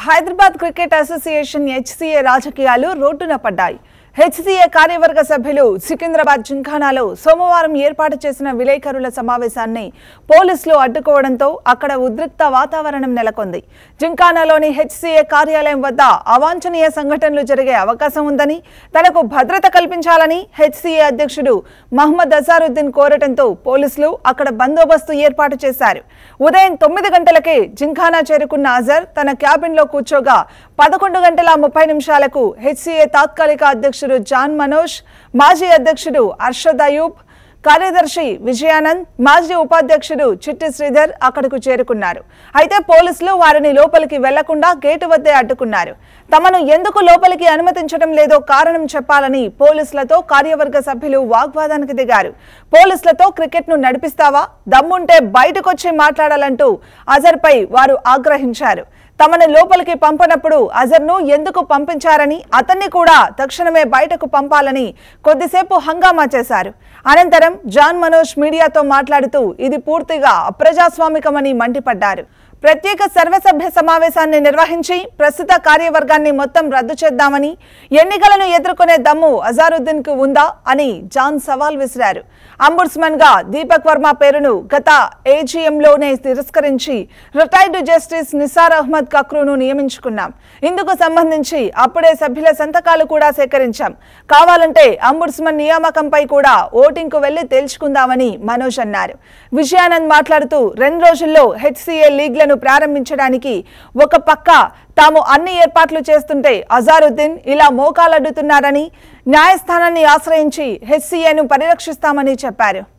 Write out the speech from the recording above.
Hyderabad cricket association HCA రాజకీయాలు రోడ్డున పడ్డాయి హెచ్సీఏ కార్యవర్గ సభ్యులు సికింద్రాబాద్ జింఖానాలో సోమవారం ఏర్పాటు చేసిన విలేకరుల సమావేశాన్ని పోలీసులు అడ్డుకోవడంతో అక్కడ ఉద్రిక్త వాతావరణం నెలకొంది జింఖానాలోని హెచ్సీఏ కార్యాలయం వద్ద అవాంఛనీయ సంఘటనలు జరిగే అవకాశం ఉందని తనకు భద్రత కల్పించాలని హెచ్సీఏ అధ్యక్షుడు మహమ్మద్ అజారుద్దీన్ కోరటంతో పోలీసులు అక్కడ బందోబస్తు ఏర్పాటు చేశారు ఉదయం తొమ్మిది గంటలకే జింఖానా చేరుకున్న అజర్ తన క్యాబిన్లో కూర్చోగా పదకొండు గంటల ముప్పై నిమిషాలకు హెచ్సీఏ తాత్కాలిక అధ్యక్షుడు జాన్ మనోజ్ మాజీ అధ్యక్షుడు అర్షద్ అయూబ్ కార్యదర్శి విజయానంద్ మాజీ ఉపాధ్యక్షుడు చిట్టి శ్రీధర్ అక్కడకు చేరుకున్నారు అయితే పోలీసులు వారిని లోపలికి వెళ్లకుండా గేటు వద్దే అడ్డుకున్నారు తమను ఎందుకు లోపలికి అనుమతించడం లేదో కారణం చెప్పాలని పోలీసులతో కార్యవర్గ సభ్యులు వాగ్వాదానికి దిగారు పోలీసులతో క్రికెట్ను నడిపిస్తావా దమ్ముంటే బయటకొచ్చి మాట్లాడాలంటూ అజర్పై వారు ఆగ్రహించారు తమను లోపలికి పంపనప్పుడు అజర్ను ఎందుకు పంపించారని అతన్ని కూడా తక్షణమే బయటకు పంపాలని కొద్దిసేపు హంగామా చేశారు అనంతరం జాన్ మనోజ్ మీడియాతో మాట్లాడుతూ ఇది పూర్తిగా అప్రజాస్వామికమని మండిపడ్డారు ప్రత్యేక సర్వసభ్య సమావేశాన్ని నిర్వహించి ప్రస్తుత కార్యవర్గాన్ని మొత్తం రద్దు చేద్దామని ఎన్నికలను ఎదుర్కొనే దమ్ము అజారుద్దీన్ కు ఉందా అని జాన్ సవాల్ విసిరారు అంబుడ్స్మన్ గా దీపక్ వర్మ పేరును గత ఏజీఎంలోనే తిరస్కరించి రిటైర్డ్ జస్టిస్ నిసార్ అహ్మద్ కక్రూను నియమించుకున్నాం ఇందుకు సంబంధించి అప్పుడే సభ్యుల సంతకాలు కూడా సేకరించాం కావాలంటే అంబుడ్స్మన్ నియామకంపై కూడా ఓటింగ్ కు వెళ్లి తేల్చుకుందామని మనోజ్ అన్నారు విజయానంద్ మాట్లాడుతూ రెండు రోజుల్లో హెచ్సీఏ లీగ్లను ప్రారంభించడానికి ఒక పక్క తాము అన్ని ఏర్పాట్లు చేస్తుంటే అజారుద్దీన్ ఇలా మోకాలడ్డుతున్నారని న్యాయస్థానాన్ని ఆశ్రయించి హెచ్సీఏను పరిరక్షిస్తామని చెప్పారు